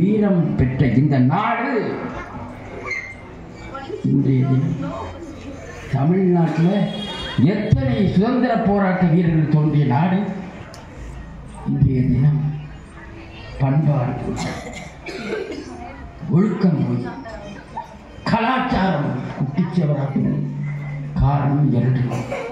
வீரம் பெற்ற இந்த நாடு இன்றைய தினம் தமிழ்நாட்டில் எத்தனை சுதந்திர போராட்ட வீரர்கள் தோன்றிய நாடு இன்றைய தினம் பண்பாடு போய், ஒழுக்கம் போய் கலாச்சாரம் குட்டிச்சவராக காரணம் இரண்டு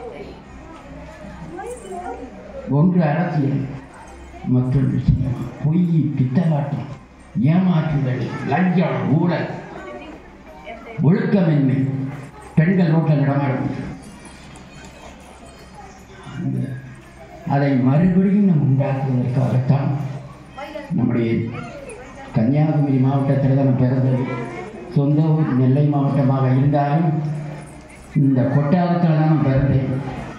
ஒன்று அரசியல் மற்றொன்று சினிமா பொய் பித்தலாட்டம் ஏமாற்றுதல் லஞ்சம் ஊழல் ஒழுக்கமின்மை பெண்கள் ரோட்டில் நடமாடும் அந்த- அதை மறுபடியும் நம்ம உண்டாக்குவதற்காகத்தான் நம்முடைய கன்னியாகுமரி மாவட்டத்தில் தான் நான் பிறந்தது சொந்த ஊர் நெல்லை மாவட்டமாக இருந்தாலும் இந்த கொட்டாரத்தில் தான் நான் பிறந்தேன்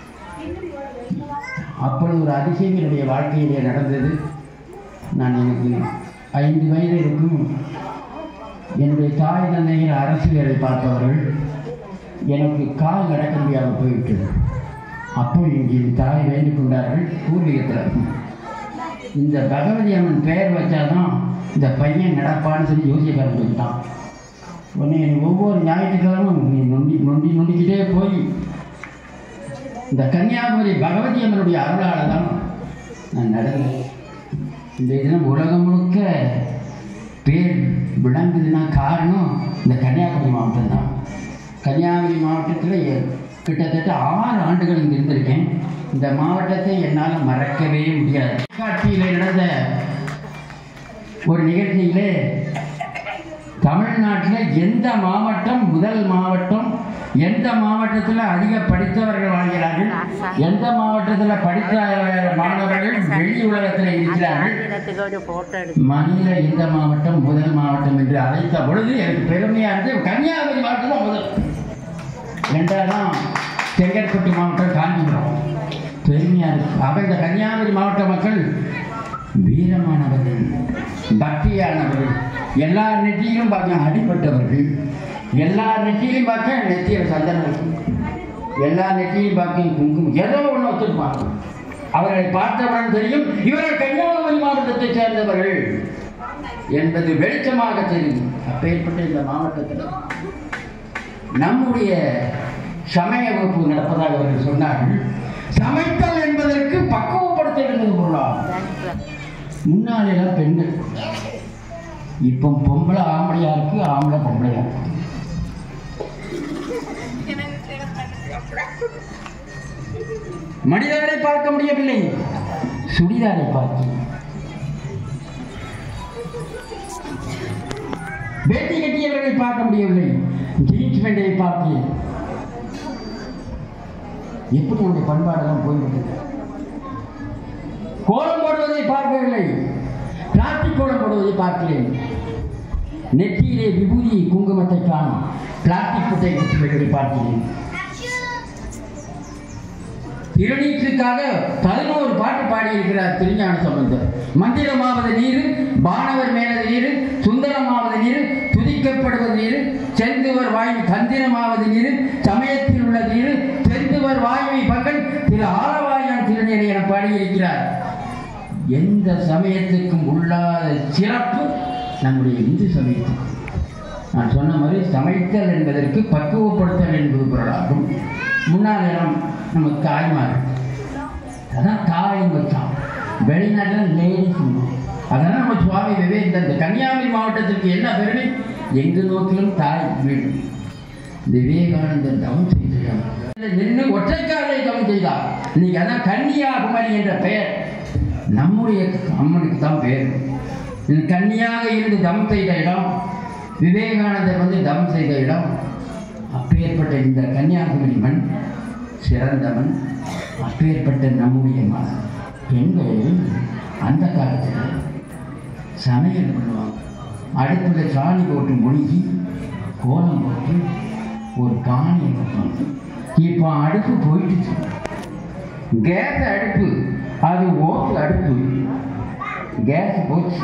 அப்பொழுது ஒரு அதிசயம் என்னுடைய வாழ்க்கையிலே நடந்தது நான் எனக்கு ஐந்து வயது இருக்கும் என்னுடைய தாய் தந்தையர் அரசு வேலை பார்ப்பவர்கள் எனக்கு கால் நடக்க முடியாமல் போய்விட்டது அப்போ இங்கே என் தாய் வேண்டிக் கொண்டார்கள் பூர்வீகத்தில் இந்த பகவதி அம்மன் பெயர் வச்சாதான் இந்த பையன் நடப்பான்னு சொல்லி யோசிக்க ஆரம்பிச்சுட்டான் உடனே எனக்கு ஒவ்வொரு ஞாயிற்றுக்கிழமும் நீ நொண்டி நொண்டி நொண்டிக்கிட்டே போய் இந்த கன்னியாகுமரி பகவதி அம்மனுடைய அருளால தான் நான் நடந்தேன் இந்த தினம் உலகம் முழுக்க பேர் விளங்குதுன்னா காரணம் இந்த கன்னியாகுமரி மாவட்டம் தான் கன்னியாகுமரி மாவட்டத்தில் எ- கிட்டத்தட்ட ஆறு ஆண்டுகள் இங்கே இருந்திருக்கேன் இந்த மாவட்டத்தை என்னால் மறக்கவே முடியாது காட்சியில் நடந்த ஒரு நிகழ்ச்சியிலே தமிழ்நாட்டில் எந்த மாவட்டம் முதல் மாவட்டம் எந்த மாவட்டத்தில் அதிக படித்தவர்கள் வாழ்கிறார்கள் எந்த மாவட்டத்தில் படித்த மாணவர்கள் வெளி உலகத்தில் இருக்கிறார்கள் ஆங்கிலத்துக்கு ஒரு போட்டோ எடுத்து மாநில எந்த மாவட்டம் முதல் மாவட்டம் என்று அழைத்த பொழுது எனக்கு பெருமையாக இருந்து கன்னியாகுமரி மாவட்டம் தான் முதல் ரெண்டாவதான் செங்கற்பட்டு மாவட்டம் காஞ்சிபுரம் பெருமையாக இருக்கு ஆக இந்த கன்னியாகுமரி மாவட்ட மக்கள் வீரமானவர்கள் பக்தியானவர்கள் எல்லா நெற்றியிலும் பார்க்க அடிப்பட்டவர்கள் எல்லா நெற்றியிலும் பார்க்க நெத்தியில் சந்தனம் இருக்கும் எல்லா நெற்றியிலும் பார்க்க குங்குமம் ஏதோ ஒன்று வச்சிருப்பாங்க அவர்களை பார்த்தவுடன் தெரியும் இவர்கள் கன்னியாகுமரி மாவட்டத்தைச் சேர்ந்தவர்கள் என்பது வெளிச்சமாக தெரியும் அப்பேற்பட்ட இந்த மாவட்டத்தில் நம்முடைய சமய வகுப்பு நடப்பதாக அவர்கள் சொன்னார்கள் சமைத்தல் என்பதற்கு பக்குவப்படுத்தல் என்பது பொருளாகும் முன்னாலெல்லாம் பெண்கள் இப்போ பொம்பளை ஆம்பளையா இருக்கு ஆம்பளை பொம்பளையா இருக்கு மனிதர்களை பார்க்க முடியவில்லை சுடிதாரை பார்க்கிறேன் வேட்டி கட்டியவர்களை பார்க்க முடியவில்லை ஜீன்ஸ் பேண்டையை பார்த்தேன் எப்படி நம்முடைய பண்பாடெல்லாம் போய்விட்டது கோலம் போடுவதை பார்க்கவில்லை பிளாஸ்டிக் கோலம் போடுவதை பார்க்கிறேன் நெற்றியிலே விபூதி குங்குமத்தை காணும் பிளாஸ்டிக் குட்டை குத்துவதை பார்க்கிறேன் திருநீற்றுக்காக பதினோரு பாட்டு பாடியிருக்கிறார் திருஞான சம்பந்தர் மந்திரமாவது நீர் பானவர் மேலது நீர் சுந்தரமாவது நீர் துதிக்கப்படுவது நீர் செந்துவர் வாய் தந்திரமாவது நீர் சமயத்தில் உள்ள நீர் செந்துவர் வாயுவை பகல் திரு ஆலவாயான் திருநீரை என பாடியிருக்கிறார் எந்த சமயத்துக்கும் உள்ளாத சிறப்பு நம்முடைய இந்து சமயத்துக்கு நான் சொன்ன மாதிரி சமைத்தல் என்பதற்கு பக்குவப்படுத்தல் என்பது பொருளாகும் முன்னாள் இடம் நம்ம தாய்மார் அதான் தாயின் வச்சான் வெளிநாட்டில் லேடிஸ் அதெல்லாம் நம்ம சுவாமி விவேகானந்தர் இந்த கன்னியாகுமரி மாவட்டத்திற்கு என்ன பெருமை எங்கு நோக்கிலும் தாய் வீடு இந்த விவேகானந்தர் தவம் செய்தார் நின்று ஒற்றைக்காலை தவம் செய்தார் இன்னைக்கு அதான் கன்னியாகுமரி என்ற பெயர் நம்முடைய அம்மனுக்கு தான் பெயர் இது கன்னியாக இருந்து தவம் செய்த இடம் விவேகானந்தர் வந்து தவம் செய்த இடம் அப்பேற்பட்ட இந்த கன்னியாகுமரி மண் சிறந்த மண் அப்பேற்பட்ட நம்முடைய மண் பெண்கள் அந்த காலத்தில் சமையல் பண்ணுவாங்க அடுப்பில் சாணி போட்டு முழுகி கோலம் போட்டு ஒரு பானையை வைப்பாங்க இப்போ அடுப்பு போயிடுச்சு கேஸ் அடுப்பு அது ஓட்டு அடுப்பு கேஸ் போச்சு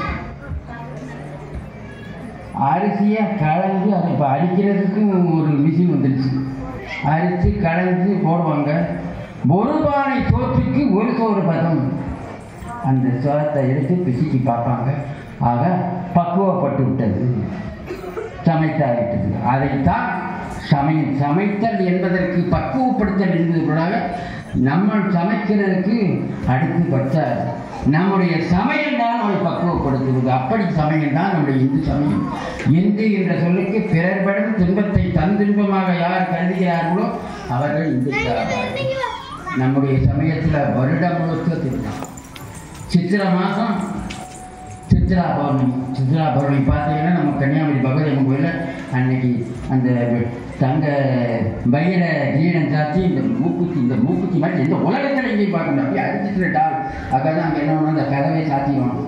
அரிசியை கலந்து அதை இப்போ அரிக்கிறதுக்கும் ஒரு மிஷின் வந்துடுச்சு அரிசி கலந்து போடுவாங்க ஒரு பானை சோற்றுக்கு ஒரு சோறு பதம் அந்த சோத்தை எடுத்து பிசுக்கி பார்ப்பாங்க ஆக பக்குவப்பட்டு பக்குவப்பட்டு விட்டது சமைத்தாயிட்டது அதைத்தான் சமை சமைத்தல் என்பதற்கு பக்குவப்படுத்தல் என்பதற்குள்ளாக நம்ம சமைக்கிறதுக்கு அடுத்து பற்ற நம்முடைய சமையல் தான் நம்மை பக்குவப்படுத்துவது அப்படி சமையல் தான் நம்முடைய இந்து சமயம் இந்து என்ற சொல்லுக்கு பிறர்படும் துன்பத்தை தந்தின்பமாக யார் கருதுகிறார்களோ அவர்கள் இந்துக்களாவார்கள் நம்முடைய சமயத்தில் வருடம் முழுக்க திருநாள் சித்திரை மாதம் சித்ரா பௌர்ணமி சித்ரா பௌர்ணமி பார்த்தீங்கன்னா நம்ம கன்னியாகுமரி பகவதியம்மன் கோயிலில் அன்னைக்கு அந்த தங்க வயிற ஜீனம் சாத்தி இந்த மூக்குத்தி இந்த மூக்குத்தி மாதிரி எந்த உலகத்தில் எங்கேயும் பார்க்க முடியாது அப்படியே அடிச்சுட்டு டால் அக்கா தான் அங்கே என்ன பண்ணணும் அந்த கதவை சாத்திடுவாங்க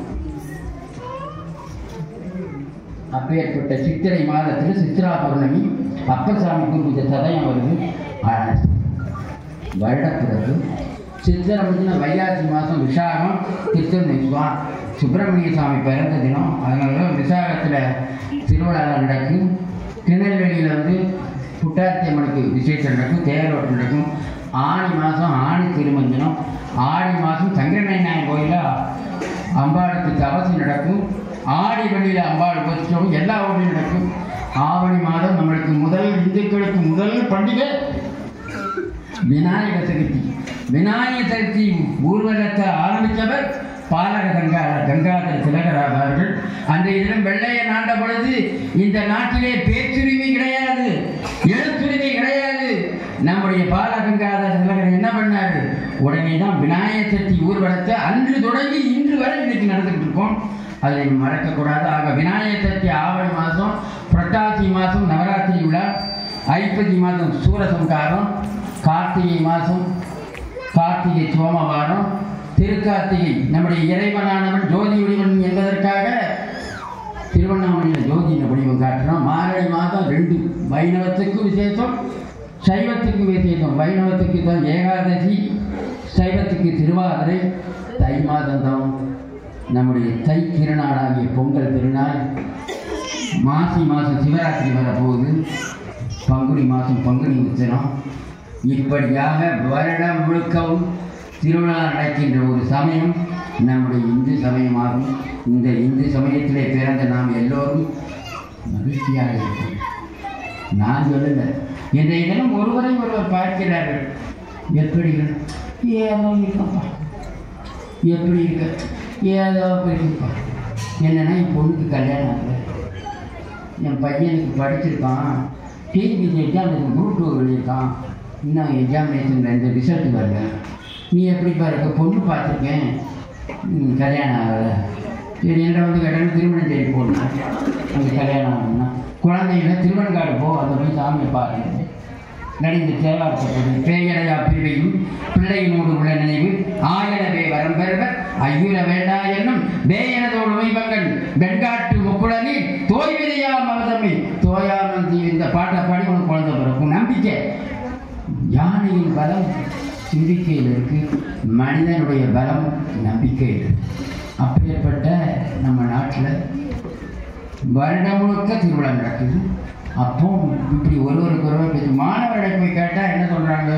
அப்பேற்பட்ட சித்திரை மாதத்தில் சித்ரா பௌர்ணமி அப்பசாமி குறிப்பிட்ட சதயம் வருது ஆ- வருடப்பிறகு சித்திரை முடிஞ்சுன்னா வைகாசி மாதம் விசாகம் திருத்தணிஸ்வான் சுப்பிரமணிய சுவாமி பிறந்த தினம் அதனால தான் விசாகத்தில் திருவிழா நடக்கும் திருநெல்வேலியில் வந்து புட்டாத்தி அம்மனுக்கு விசேஷம் நடக்கும் தேரோட்டம் நடக்கும் ஆடி மாதம் ஆணி திருமஞ்சனம் ஆடி மாதம் சங்கரநாயன் கோயிலில் அம்பாளுக்கு தவசு நடக்கும் ஆடி வழியில் அம்பாள் உபதிச்சம் எல்லா ஊர்லையும் நடக்கும் ஆவணி மாதம் நம்மளுக்கு முதல் இந்துக்களுக்கு முதல் பண்டிகை விநாயக சதுர்த்தி விநாயக சதுர்த்தி ஊர்வலத்தை ஆரம்பித்தவர் பாலக கங்கா கங்காதர திலகர் ஆவார்கள் அன்றைய தினம் வெள்ளைய நாண்ட பொழுது இந்த நாட்டிலே பேச்சுரிமை கிடையாது எழுத்துரிமை கிடையாது நம்முடைய பால கங்காதர திலகர் என்ன பண்ணாரு உடனே தான் விநாயகர் சதுர்த்தி ஊர்வலத்தை அன்று தொடங்கி இன்று வரை இன்னைக்கு நடந்துகிட்டு இருக்கோம் அதை மறக்கக்கூடாது ஆக விநாயகர் சதுர்த்தி ஆவணி மாதம் புரட்டாசி மாதம் நவராத்திரி விழா ஐப்பசி மாதம் சூரசம்காரம் கார்த்திகை மாதம் கார்த்திகை சோமவாரம் திருக்கார்த்திகை நம்முடைய இறைவனானவன் ஜோதி வடிவன் என்பதற்காக திருவண்ணாமலையில் ஜோதி வடிவம் காட்டுறோம் மார்கழி மாதம் ரெண்டு வைணவத்துக்கு விசேஷம் சைவத்துக்கு விசேஷம் வைணவத்துக்கு தான் ஏகாதசி சைவத்துக்கு திருவாதிரை தை மாதம் தான் நம்முடைய தை திருநாளாகிய பொங்கல் திருநாள் மாசி மாதம் சிவராத்திரி வரப்போகுது பங்குனி மாதம் பங்குனி உத்திரம் இப்படியாக வருடம் முழுக்கவும் திருவிழா நடக்கின்ற ஒரு சமயம் நம்முடைய இந்து சமயமாகும் இந்த இந்து சமயத்திலே பிறந்த நாம் எல்லோரும் மகிழ்ச்சியாக இருக்கிறோம் நான் சொல்லல இன்றைய தினம் ஒருவரை ஒருவர் பார்க்கிறார்கள் எப்படி ஏதோ இருக்கப்பா எப்படி இருக்க ஏதோ இருக்குப்பா என்னன்னா என் பொண்ணுக்கு கல்யாணம் ஆகல என் பையனுக்கு படிச்சிருக்கான் டிபிசி எக்ஸாமினேஷன் குரூப் டூ எழுதியிருக்கான் இன்னும் எக்ஸாமினேஷன் இந்த ரிசல்ட் வரல நீ எப்படிப்பா இருக்க பொண்ணு பார்த்துருக்கேன் ம், கல்யாணம் ஆகலை சரி என்கிட்ட வந்து கேட்டாலும் திருமணம் செய்து போடணும் அங்கே கல்யாணம் ஆகணும்னா குழந்தைங்கள திருவன்காடு போ அந்த போய் சாமியை பாருங்க நடிந்த சேவார்த்தப்படும் பேயடையா பிரிவையும் பிள்ளையினோடு உள்ள நினைவு ஆயனவே வரம் பெறுவர் ஐயுற வேண்டா என்னும் வேயனதோடு மைபங்கள் வெண்காட்டு முக்குளனி தோய்விதையா மகதமை தோயாமல் தீ இந்த பாட்டை பாடி உனக்கு குழந்தை பிறக்கும் நம்பிக்கை யானையின் பலம் சிந்திக்கையில் இருக்கு மனிதனுடைய பலம் நம்பிக்கையில் இருக்கு அப்பேற்பட்ட நம்ம நாட்டில் வருடம் முழுக்க திருவிழா நடக்குது அப்போ இப்படி ஒருவருக்கு ஒருவர் பேசி மாணவர்களை போய் கேட்டால் என்ன சொல்கிறாங்க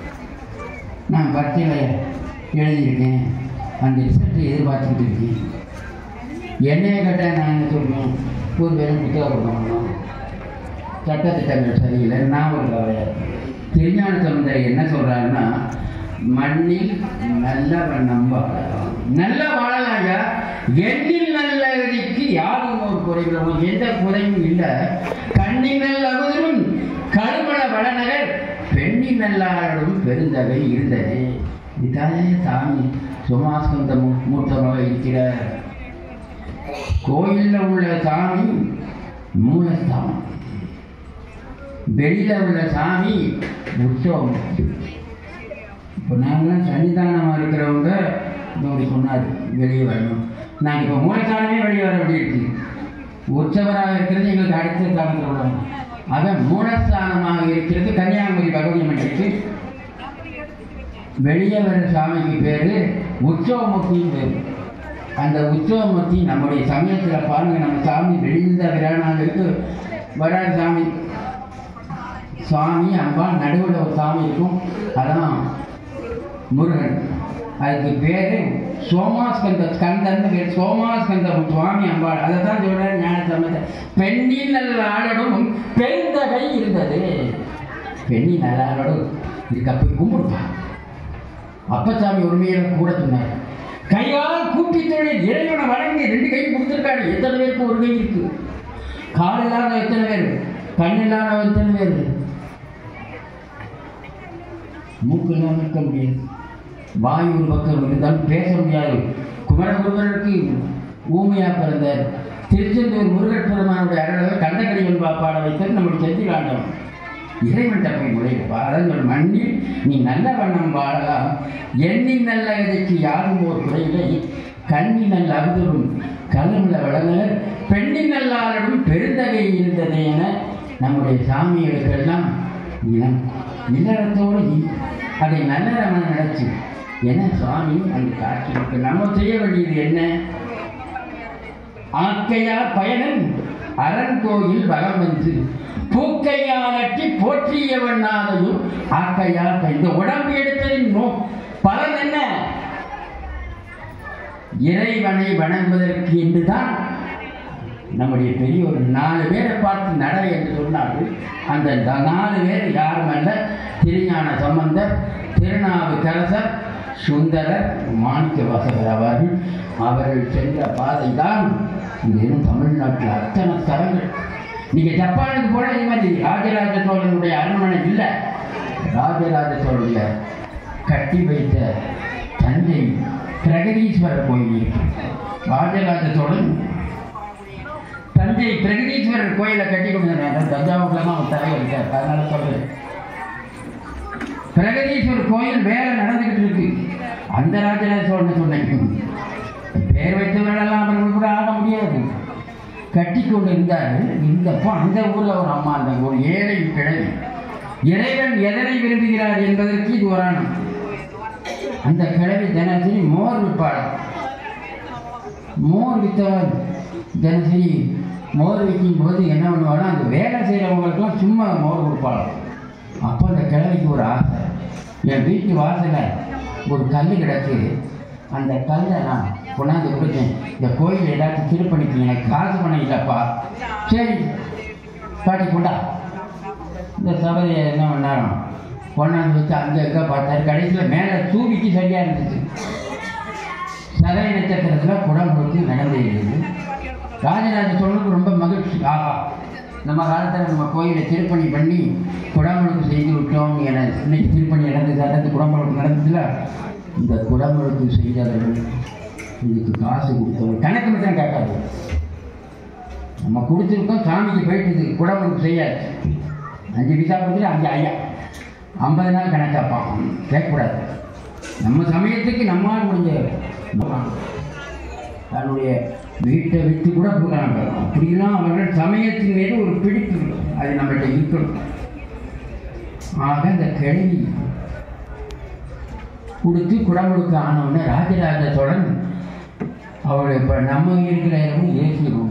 நான் பரீட்சையில் எழுதியிருக்கேன் அந்த ரிசல்ட்டை எதிர்பார்த்துக்கிட்டு இருக்கேன் என்னைய கேட்டால் நான் என்ன சொல்லுவேன் ஒரு பேரும் புத்தகம் கொடுக்கணும் சட்டத்திட்டங்கள் சரியில்லை நான் ஒரு கவலையாக திருஞான சமுதாயம் என்ன சொல்கிறாங்கன்னா மண்ணில் நல்லவன் நம்ப வாழலாம் நல்ல வாழலாம் ஐயா எண்ணில் நல்லதுக்கு யாரும் ஒரு குறைகள் உனக்கு எந்த குறையும் இல்லை கண்ணின் நல்ல அவதரும் கருமள வளநகர் பெண்ணின் நல்லாளும் பெருந்தகை இருந்தது இதானே சாமி சுமாஸ்கந்த மூ- மூர்த்தமாக இருக்கிறார் கோயிலில் உள்ள சாமி மூலஸ்தானம் வெளியில உள்ள சாமி உற்சவம் இப்போ நாங்களாம் சன்னிதானமாக இருக்கிறவங்க இப்படி சொன்னார் வெளியே வரணும் நாங்கள் இப்போ மூலஸ்தானமே வெளியே வர வேண்டியிருக்கு உற்சவராக இருக்கிறது எங்களுக்கு அடுத்த ஸ்தானத்தில் உள்ளவங்க ஆக மூலஸ்தானமாக இருக்கிறது கன்னியாகுமரி பகவதி மன்றத்துக்கு வெளியே வர சாமிக்கு பேர் உற்சவமூர்த்தியும் பேர் அந்த உற்சவமூர்த்தி நம்முடைய சமயத்தில் பாருங்க நம்ம சாமி வெளிந்த விரானாங்களுக்கு வராது சாமி சுவாமி அம்பா நடுவில் ஒரு சாமி இருக்கும் அதான் முருகன் அதுக்கு பேர் சோமாஸ்கந்த ஸ்கந்தன் பேர் சோமாஸ்கந்த சுவாமி அம்பாள் அதை தான் சொல்கிறார் ஞான சம்பந்த பெண்ணின் நல்ல ஆளடும் பெருந்தகை இருந்தது பெண்ணின் நல்ல ஆளடும் இதுக்கு போய் கும்பிடுப்பா அப்பசாமி உரிமையில கூட சொன்னார் கையால் கூப்பி தொழில் இறைவனை வணங்கி ரெண்டு கை கொடுத்துருக்காரு எத்தனை பேருக்கு ஒரு கை இருக்கு கால் இல்லாத எத்தனை பேர் கண் இல்லாத எத்தனை பேர் மூக்கு இல்லாமல் இருக்க முடியாது வாய் ஒரு பக்கம் இருந்தாலும் பேச முடியாது குமரகுருவருக்கு ஊமையா பிறந்தார் திருச்செந்தூர் முருகர் பெருமானுடைய அருளை கந்தகடிவன் பாப்பாட வைத்தது நம்முடைய செந்தில் ஆண்டவன் இறைவன் தப்பை முறையப்பா அதான் மண்ணில் நீ நல்ல வண்ணம் வாழலாம் எண்ணின் நல்ல கதைக்கு யாரும் ஒரு குறையில்லை கண்ணி நல்ல அகுதரும் கலமுள்ள வளனர் பெண்ணின் நல்லாளரும் பெருந்தகை இருந்தது என நம்முடைய சாமிகளுக்கெல்லாம் இனம் இல்லறத்தோடு இ- அதை நல்லறவன் நினைச்சு என சுவாமி அந்த காட்சிக்கு நம்ம செய்ய வேண்டியது என்ன ஆக்கையா பயணன் அரண் கோயில் வலம் வந்து பூக்கையா நட்டி போற்றியவண்ணாதையும் ஆக்கையா இந்த உடம்பு எடுத்ததின் நோ பலன் என்ன இறைவனை வணங்குவதற்கு என்றுதான் நம்முடைய பெரியோர் நாலு பேரை பார்த்து நட என்று சொன்னார்கள் அந்த த- நாலு பேர் யாரும் அல்ல திருஞான சம்பந்தர் திருநாவுக்கரசர் சுந்தரர் மாணிக்க வாசகர் அவர்கள் அவர்கள் சென்ற பாதை தான் இன்னும் தமிழ்நாட்டில் அத்தனை ஸ்தலங்கள் நீங்க ஜப்பானுக்கு போனா இது மாதிரி ராஜராஜ சோழனுடைய அரண்மனை இல்லை ராஜராஜ சோழனுடைய கட்டி வைத்த தஞ்சை பிரகதீஸ்வரர் கோயில் இருக்கு ராஜராஜ சோழன் தஞ்சை பிரகதீஸ்வரர் கோயிலை கட்டி கொடுத்தாங்க தஞ்சாவூர்ல தான் அவர் தலைவர் இருக்கார் அதனால சொல்றேன் பிரகதீஸ்வரர் கோயில் வேலை நடந்துகிட்டு இருக்கு அந்த ராஜராஜ சோழன் சொன்னேன் பேர் வைத்தவர்களெல்லாம் அவர்கள் கூட ஆக முடியாது கட்டி கொண்டு இருந்தார் இருந்தப்போ அந்த ஊர்ல ஒரு அம்மா அந்த ஒரு ஏழை கிழவி இறைவன் எதனை விரும்புகிறார் என்பதற்கு இது ஒரு ஆணம் அந்த கிழவி தினசரி மோர் விற்பாளாம் மோர் வித்தவன் தினசரி மோர் விற்கும் போது என்ன பண்ணுவாலும் அந்த வேலை செய்கிறவங்களுக்குலாம் சும்மா மோர் கொடுப்பாளாம் அப்போ அந்த கிழவிக்கு ஒரு ஆசை என் வீட்டு வாசல்ல ஒரு கல் கிடக்கு அந்த கல்லை நான் கொண்டாந்து கொடுத்தேன் இந்த கோயில் ஏதாச்சும் திருப்பணிக்கு எனக்கு காசு பணம் இல்லைப்பா சரி பாட்டி கொண்டா இந்த சபையை என்ன பண்ணாரோ கொண்டாந்து வச்சு அங்கே எங்கே பார்த்தாரு கடைசியில் மேலே தூவிக்கு சரியாக இருந்துச்சு சதய நட்சத்திரத்தில் குடம்புக்கு நடந்தேறியது ராஜராஜ சோழனுக்கு ரொம்ப மகிழ்ச்சி ஆஹா நம்ம காலத்தில் நம்ம கோயிலை திருப்பணி பண்ணி குடமுழுக்கு செய்து விட்டோம் என இன்னைக்கு திருப்பணி நடந்து நடந்து குடமுழுக்கு நடந்ததுல இந்த குடமுழுக்கு செய்தவர்கள் இதுக்கு காசு கொடுத்தவங்க கணக்கு மட்டும் கேட்காது நம்ம கொடுத்துருக்கோம் சாமிக்கு போயிட்டு குடமுழுக்கு செய்யாச்சு அஞ்சு பைசா கொடுத்துட்டு அஞ்சு ஐயா ஐம்பது நாள் கணக்காப்பான் கேட்கக்கூடாது நம்ம சமயத்துக்கு நம்மால் முடிஞ்ச தன்னுடைய வீட்டை விட்டு கூட கொடுக்குறாங்க அப்படிலாம் அவர்கள் சமயத்தின் மீது ஒரு பிடிப்பு இருக்கும். அது நம்மகிட்ட இருக்கணும் ஆக இந்த கேள்வி கொடுத்து குடமுழுக்கு ஆனவுடனே ராஜராஜ சோழன் அவர் இப்போ நம்ம இருக்கிற இடம் ஏசி ரூம்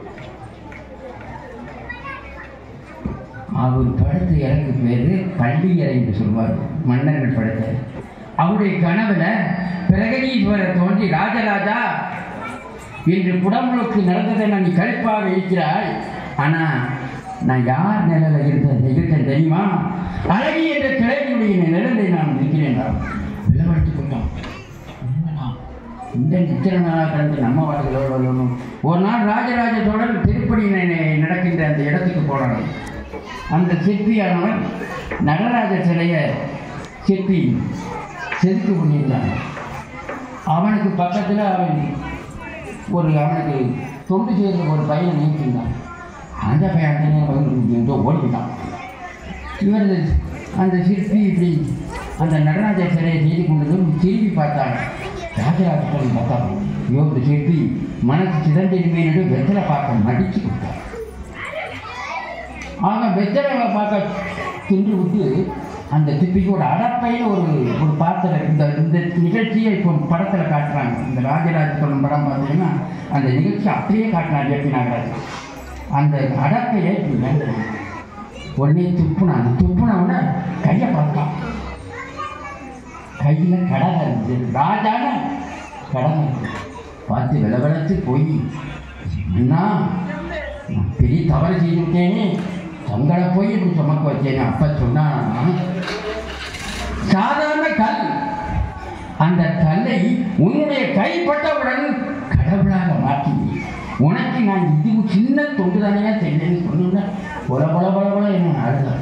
அவர் படுத்த இறங்கு பேர் பள்ளியறை என்று சொல்வார் மன்னர்கள் படுத்த அவருடைய கனவுல பிரகதீஸ்வரர் தோன்றி ராஜராஜா இன்று குடமுழுக்கு நடந்ததை நான் நீ கழிப்பாக இருக்கிறாய் ஆனா நான் யார் நிலையில இருந்தேன் இருக்கேன் தெரியுமா அழகி என்ற கிழவியுடைய நிழலை நான் இருக்கிறேன் விளவெடுத்து கொண்டோம் என்னடா, இந்த நித்திர நாளாக கடந்து நம்ம வாழ்க்கையில் வரணும் ஒரு நாள் ராஜராஜ சோழன் திருப்பணி ந- நடக்கின்ற அந்த இடத்துக்கு போனாங்க அந்த சிற்பியானவன் நடராஜ சிலையை சிற்பி செதுக்கு பண்ணியிருந்தாங்க அவனுக்கு பக்கத்தில் அவன் ஒரு அவனுக்கு தொண்டு செய்கிற ஒரு பையனை நீக்கியிருந்தான் அந்த பையன் அந்த நேரம் வந்து எங்கோ ஓடிவிட்டான் இவர் அந்த சிற்பி இப்படி அந்த நடராஜ சிலையை செய்து கொண்டது திரும்பி பார்த்தாங்க ராஜராஜ சோழன் பார்த்தாங்க ஐயோ இந்த சிற்பி மனசு சிதந்திருமே என்று வெத்தலை பார்க்க மடிச்சு கொடுத்தார் ஆக வெத்தலை பார்க்க தின்று விட்டு அந்த சிப்பிக்கு ஒரு அடப்பையில் ஒரு ஒரு பாத்திரம் இந்த இந்த நிகழ்ச்சியை இப்போ படத்தில் காட்டுறாங்க இந்த ராஜராஜ சோழன் படம் பார்த்தீங்கன்னா அந்த நிகழ்ச்சி அப்படியே காட்டினார் ஏபி நாகராஜ் அந்த அடப்பையை இப்படி வேண்டாம் உடனே துப்புனான் துப்புனவுடனே கையை பார்த்தான் கையில் கடலை இருந்துச்சு ராஜான கடலை இருக்கு. பார்த்து விளவெளத்து போய் அண்ணா நான் பெரிய தவறு செய்துட்டேனே தங்களை போய் இப்படி சுமக்க வச்சேனே அப்ப சொன்னானா சாதாரண கல் அந்த கல்லை உன்னுடைய கைப்பட்டவுடன் கடவுளாக மாற்றி உனக்கு நான் இது சின்ன தொண்டு தானே செய்தேன்னு சொன்னேன் பல பல பல பல என்ன அழுதான்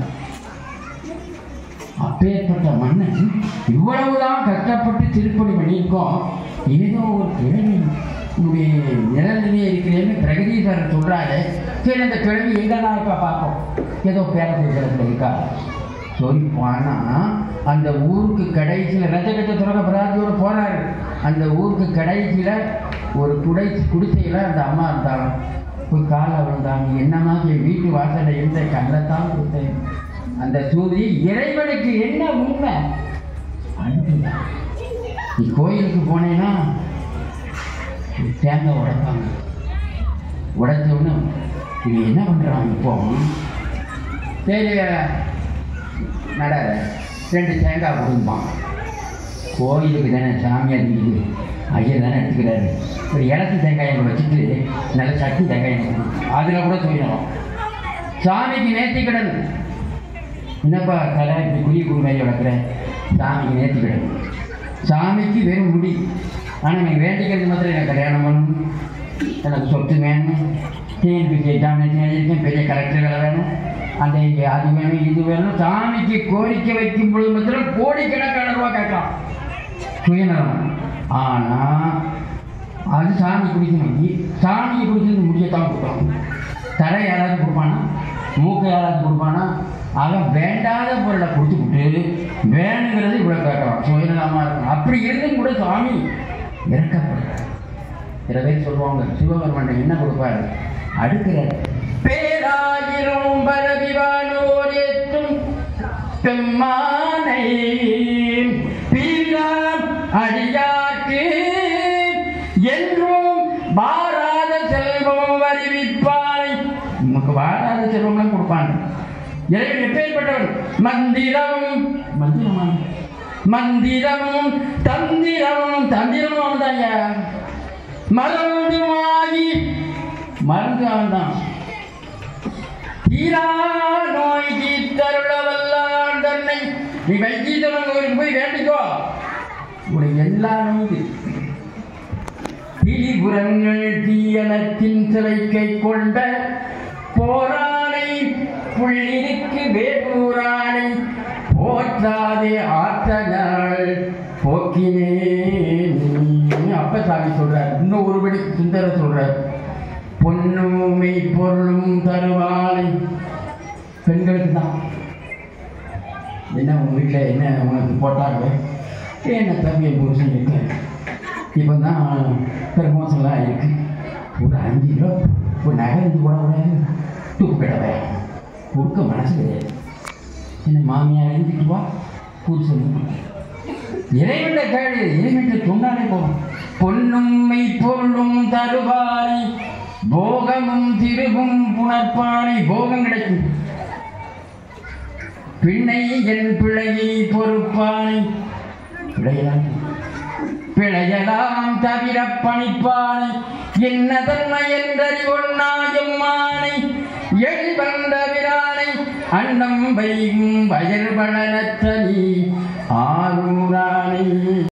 அப்பேற்பட்ட மன்னன் இவ்வளவுதான் கஷ்டப்பட்டு திருப்பணி பண்ணியிருக்கோம் ஏதோ ஒரு கிழமை உன்னுடைய நிழலிலே இருக்கிறேன்னு பிரகதீஸ்வரர் சொல்றாரு சரி அந்த கிழமை எங்கன்னா இப்போ பார்ப்போம் ஏதோ பேரத்தில் இருக்கா சொல்லி போனா அந்த ஊருக்கு கடைசியில் ரஜகட்ட துறக்க பிரார்த்தியோட போனாரு அந்த ஊருக்கு கடைசியில் ஒரு குடை குடிசையில் அந்த அம்மா இருந்தாங்க போய் காலை விழுந்தாங்க என்னம்மா என் வீட்டு வாசலில் இருந்த கண்ணைத்தான் கொடுத்தேன் அந்த சூரி இறைவனுக்கு என்ன உண்மை அன்புதான். நீ கோயிலுக்கு போனேன்னா ஒரு தேங்காய் உடைப்பாங்க உடைச்ச உடனே இது என்ன பண்ணுறான் இப்போ சரி நட ரெண்டு தேங்காய் கொடுப்பான் கோயிலுக்கு தானே சாமியார் இருக்குது ஐயர் தானே எடுத்துக்கிறாரு ஒரு இலத்து தேங்காய் அங்கே வச்சுட்டு நல்ல சட்டி தேங்காய் அதில் கூட தூயிடலாம் சாமிக்கு நேர்த்திக்கடன் என்னப்பா தலை இப்படி குழி குழி மாதிரி வளர்க்குறேன் சாமிக்கு நேர்த்திக்கடன் சாமிக்கு வெறும் முடி ஆனால் எனக்கு வேண்டிக்கிறது மாத்திரம் எனக்கு கல்யாணம் பண்ணணும் எனக்கு சொத்து வேணும் டிஎன்பிசி எக்ஸாமினேஷன் எழுதியிருக்கேன் பெரிய கலெக்டர் வேலை வேணும் அந்த அது வேணும் இது வேணும் சாமிக்கு கோரிக்கை வைக்கும் பொழுது மாத்திரம் கோடிக்கணக்கான ரூபா கேட்கலாம் சுயநலம் ஆனால் அது சாமி குடிக்கணும் இ- சாமிக்கு குடிக்கிறது முடியத்தான் கொடுக்கணும் தலை யாராவது கொடுப்பானா மூக்கை யாராவது கொடுப்பானா அவன் வேண்டாத பொருளை கொடுத்துக்கிட்டு வேணுங்கிறது இவ்வளோ கேட்கலாம் சுயநலமாக இருக்கும் அப்படி இருந்தும் கூட சுவாமி இறக்கப்படுறார் சில பேர் சொல்லுவாங்க சிவபெருமன் என்ன கொடுப்பாரு அடுக்கிறார் பேராயிரம் பரவிவானோர் ஏற்றும் பெம்மானை பீராம் அடியாக்கு என்றும் வாராத செல்வம் அறிவிப்பானை நமக்கு வாராத செல்வம்லாம் கொடுப்பான் இறைவன் எப்பேற்பட்டவன் மந்திரம் மந்திரமா மந்திரமும் தந்திரமும் தந்திரமும் அவன்தாங்க மருந்துமாகி மருந்து அவன்தான் தீரா நோய் தீர்த்தருள வல்லான் தன்னை நீ வைத்தீஸ்வரன் கோயிலுக்கு போய் வேண்டிக்கோ உடைய எல்லா நோயும் திரிபுரங்கள் தீயனத்தின் சிலைக்கை கொண்ட போரானை புள்ளிருக்கு வேறூரானை போற்றாதே ஆற்றலாள் போக்கினே அப்ப சாமி சொல்றார் இன்னும் ஒருபடி சுந்தர சொல்றார் பொன்னுமை பொருளும் தருவானை பெண்களுக்கு தான் என்ன உங்க வீட்டில் என்ன உனக்கு போட்டாங்க என்ன தம்பி என் புருஷன் இருக்கு இப்போ தான் பிரமோஷன்லாம் இருக்கு ஒரு அஞ்சு கிலோ ஒரு நகை இருந்து போட கூடாது தூக்கு கிடவை கொடுக்க மனசு கிடையாது என்ன மாமியார் எழுதிட்டு வா புருஷன் இறைவன கேடு இறைவன்கிட்ட சொன்னாலே போதும் பொன்னும்மை பொருளும் தருவானை போகமும் திருவும் புணர்ப்பானை போகம் கிடைக்கும் பிள்ளை என் பிழையை பொறுப்பானை பிழையலாம் பிழையலாம் தவிர பணிப்பானை என்ன தன்மை என்றறிவொன்னாயம்மானை எழிவந்தவிரானை அன்னம் வைகும் வயல் வளரத்தனி ஆரூரானை